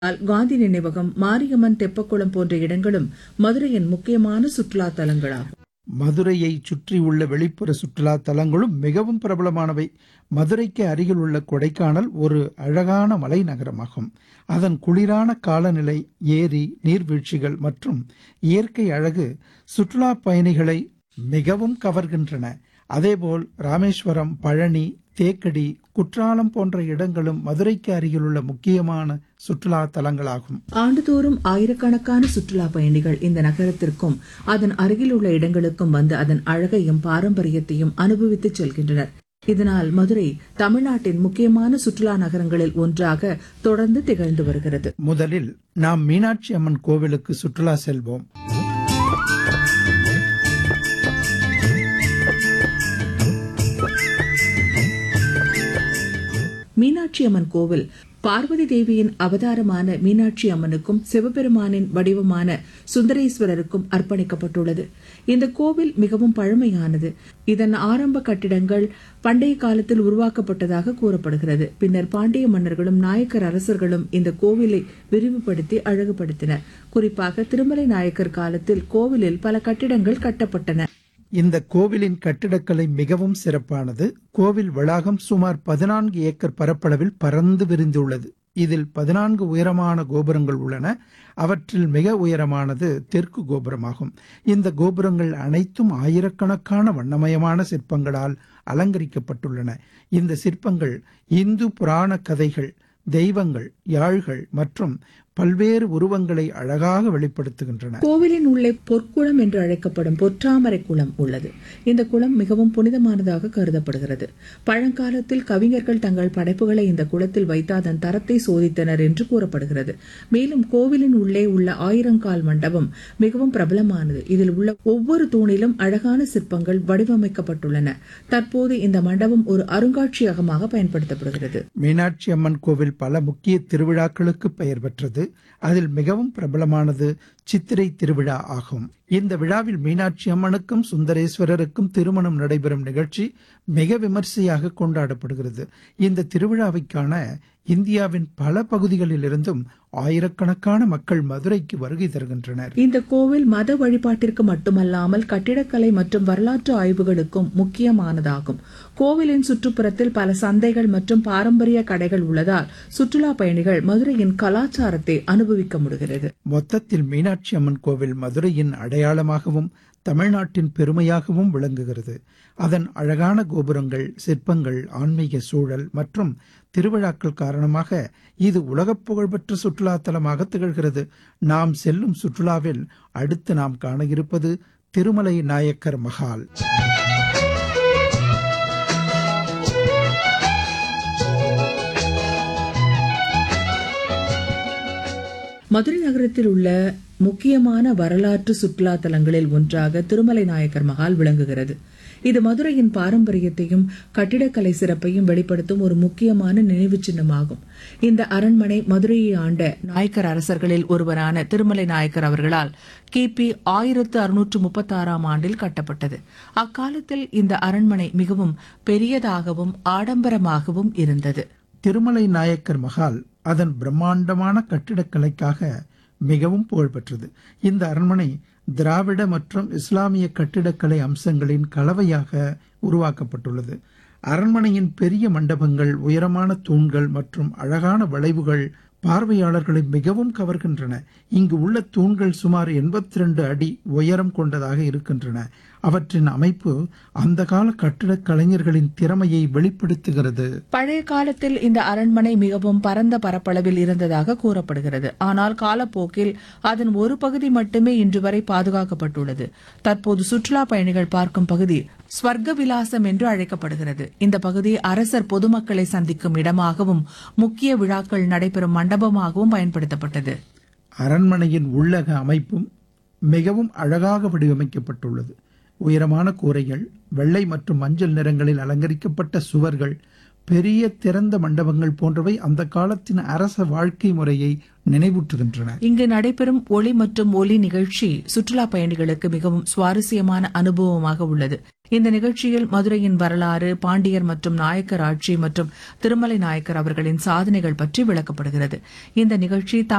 காந்தி நினைவகம் மாரியம்மன் தெப்பக்குளம் போன்ற இடங்களும் மதுரையின் முக்கியமான சுற்றுலா தலங்களாகும் மதுரையை சுற்றியுள்ள வெளிப்புற சுற்றுலா தலங்களும் மிகவும் பிரபலமானவை மதுரைக்கு அருகில் உள்ள கொடைக்கானல் ஒரு அழகான மலை நகரமாகும் அதன் குளிரான காலநிலை ஏரி நீர்வீழ்ச்சிகள் மற்றும் இயற்கை அழகு சுற்றுலா பயணிகளை மிகவும் கவர்கின்றன அதேபோல் ராமேஸ்வரம் பழனி தேக்கடி குற்றாலம் போன்ற இடங்களும் மதுரைக்கு அருகிலுள்ள முக்கியமான சுற்றுலா தலங்களாகும் ஆண்டுதோறும் ஆயிரக்கணக்கான சுற்றுலா பயணிகள் இந்த நகரத்திற்கும் அதன் அருகில் உள்ள இடங்களுக்கும் வந்து அதன் அழகையும் பாரம்பரியத்தையும் அனுபவித்து செல்கின்றனர் இதனால் மதுரை தமிழ்நாட்டின் முக்கியமான சுற்றுலா நகரங்களில் ஒன்றாக தொடர்ந்து திகழ்ந்து வருகிறது முதலில் நாம் மீனாட்சி அம்மன் கோவிலுக்கு சுற்றுலா செல்வோம் மீனாட்சி அம்மன் கோவில் பார்வதி தேவியின் அவதாரமான மீனாட்சி அம்மனுக்கும் சிவபெருமானின் வடிவமான சுந்தரேஸ்வரருக்கும் அர்ப்பணிக்கப்பட்டுள்ளது இந்த கோவில் மிகவும் பழமையானது இதன் ஆரம்ப கட்டிடங்கள் பண்டைய காலத்தில் உருவாக்கப்பட்டதாக கூறப்படுகிறது பின்னர் பாண்டிய மன்னர்களும் நாயக்கர் அரசர்களும் இந்த கோவிலை விரிவுபடுத்தி அழகுபடுத்தினர் குறிப்பாக திருமலை நாயக்கர் காலத்தில் கோவிலில் பல கட்டிடங்கள் கட்டப்பட்டன இந்த கோவிலின் கட்டிடக்கலை மிகவும் சிறப்பானது கோவில் வளாகம் சுமார் பதினான்கு ஏக்கர் பரப்பளவில் பறந்து விரிந்துள்ளது இதில் பதினான்கு உயரமான கோபுரங்கள் உள்ளன அவற்றில் மிக உயரமானது தெற்கு கோபுரமாகும் இந்த கோபுரங்கள் அனைத்தும் ஆயிரக்கணக்கான வண்ணமயமான சிற்பங்களால் அலங்கரிக்கப்பட்டுள்ளன இந்த சிற்பங்கள் இந்து புராண கதைகள் தெய்வங்கள் யாழ்கள் மற்றும் பல்வேறு உருவங்களை அழகாக வெளிப்படுத்துகின்றன கோவிலின் உள்ளே பொற்குளம் என்று அழைக்கப்படும் பொற்றாமரை குளம் உள்ளது இந்த குளம் மிகவும் புனிதமானதாக கருதப்படுகிறது பழங்காலத்தில் கவிஞர்கள் தங்கள் படைப்புகளை இந்த குளத்தில் வைத்து அதன் தரத்தை சோதித்தனர் என்று கூறப்படுகிறது மேலும் கோவிலின் உள்ளே உள்ள ஆயிரங்கால் மண்டபம் மிகவும் பிரபலமானது இதில் உள்ள ஒவ்வொரு தூணிலும் அழகான சிற்பங்கள் வடிவமைக்கப்பட்டுள்ளன தற்போது இந்த மண்டபம் ஒரு அருங்காட்சியகமாக பயன்படுத்தப்படுகிறது மீனாட்சி அம்மன் கோவில் பல முக்கிய திருவிழாக்களுக்கு பெயர் பெற்றது அதில் மிகவும் பிரபலமானது சித்திரை திருவிழா ஆகும் இந்த விழாவில் மீனாட்சி அம்மனுக்கும் சுந்தரேஸ்வரருக்கும் திருமணம் நடைபெறும் நிகழ்ச்சி மிக விமர்சையாக கொண்டாடப்படுகிறது இந்த திருவிழாவை காண இந்தியாவின் பல பகுதிகளில் இருந்தும் ஆயிரக்கணக்கான மக்கள் மதுரைக்கு வருகை தருகின்றனர் இந்த கோவில் மத வழிபாட்டிற்கு மட்டுமல்லாமல் கட்டிடக்கலை மற்றும் வரலாற்று ஆய்வுகளுக்கும் முக்கியமானதாகும் கோவிலின் சுற்றுப்புறத்தில் பல சந்தைகள் மற்றும் பாரம்பரிய கடைகள் உள்ளதால் சுற்றுலா பயணிகள் மதுரையின் கலாச்சாரத்தை அனுபவிக்க முடிகிறது மொத்தத்தில் மீனாட்சி அம்மன் கோவில் மதுரையின் அடையாளமாகவும் தமிழ்நாட்டின் பெருமையாகவும் விளங்குகிறது அதன் அழகான கோபுரங்கள் சிற்பங்கள் ஆன்மீக சூழல் மற்றும் திருவிழாக்கள் காரணமாக இது உலகப் புகழ்பெற்ற சுற்றுலா தலமாக திகழ்கிறது நாம் செல்லும் சுற்றுலாவில் அடுத்து நாம் காண இருப்பது திருமலை நாயக்கர் மஹால் மதுரை நகரத்தில் உள்ள முக்கியமான வரலாற்று சுற்றுலா தலங்களில் ஒன்றாக திருமலை நாயக்கர் மஹால் விளங்குகிறது இது மதுரையின் பாரம்பரியத்தையும் கட்டிடக்கலை சிறப்பையும் வெளிப்படுத்தும் ஒரு முக்கியமான நினைவு சின்னமாகும் இந்த அரண்மனை மதுரையை ஆண்ட நாயக்கர் அரசர்களில் ஒருவரான திருமலை நாயக்கர் அவர்களால் கிபி ஆயிரத்து அறுநூற்று முப்பத்தி ஆறாம் ஆண்டில் கட்டப்பட்டது அக்காலத்தில் இந்த அரண்மனை மிகவும் பெரியதாகவும் ஆடம்பரமாகவும் இருந்தது திருமலை நாயக்கர் மஹால் அதன் பிரம்மாண்டமான கட்டிடக்கலைக்காக மிகவும் புகழ்பெற்றது இந்த அரண்மனை திராவிட மற்றும் இஸ்லாமிய கட்டிடக்கலை அம்சங்களின் கலவையாக உருவாக்கப்பட்டுள்ளது அரண்மனையின் பெரிய மண்டபங்கள் உயரமான தூண்கள் மற்றும் அழகான வளைவுகள் பார்வையாளர்களை மிகவும் கவர்கின்றன இங்கு உள்ள தூண்கள் சுமார் எண்பத்தி ரெண்டு அடி உயரம் கொண்டதாக இருக்கின்றன அவற்றின் அமைப்பு அந்த கால கட்டிடக் கலைஞர்களின் திறமையை வெளிப்படுத்துகிறது பழைய காலத்தில் இந்த அரண்மனை மிகவும் பரந்த பரப்பளவில் இருந்ததாக கூறப்படுகிறது ஆனால் காலப்போக்கில் அதன் ஒரு பகுதி மட்டுமே இன்று வரை பாதுகாக்கப்பட்டுள்ளது தற்போது சுற்றுலா பயணிகள் பார்க்கும் பகுதி ஸ்வர்க்க விலாசம் என்று அழைக்கப்படுகிறது இந்த பகுதி அரசர் பொதுமக்களை சந்திக்கும் இடமாகவும் முக்கிய விழாக்கள் நடைபெறும் மண்டபமாகவும் பயன்படுத்தப்பட்டது அரண்மனையின் உள்ளக அமைப்பும் மிகவும் அழகாக வடிவமைக்கப்பட்டுள்ளது உயரமான கூரைகள் வெள்ளை மற்றும் மஞ்சள் நிறங்களில் அலங்கரிக்கப்பட்ட சுவர்கள் பெரிய திறந்த மண்டபங்கள் போன்றவை அந்த காலத்தின் அரச வாழ்க்கை முறையை நினைவூட்டுகின்றன இங்கு நடைபெறும் ஒளி மற்றும் ஒலி நிகழ்ச்சி சுற்றுலா பயணிகளுக்கு மிகவும் சுவாரஸ்யமான அனுபவமாக உள்ளது இந்த நிகழ்ச்சியில் மதுரையின் வரலாறு பாண்டியர் மற்றும் நாயக்கர் ஆட்சி மற்றும் திருமலை நாயக்கர் அவர்களின் சாதனைகள் பற்றி விளக்கப்படுகிறது இந்த நிகழ்ச்சி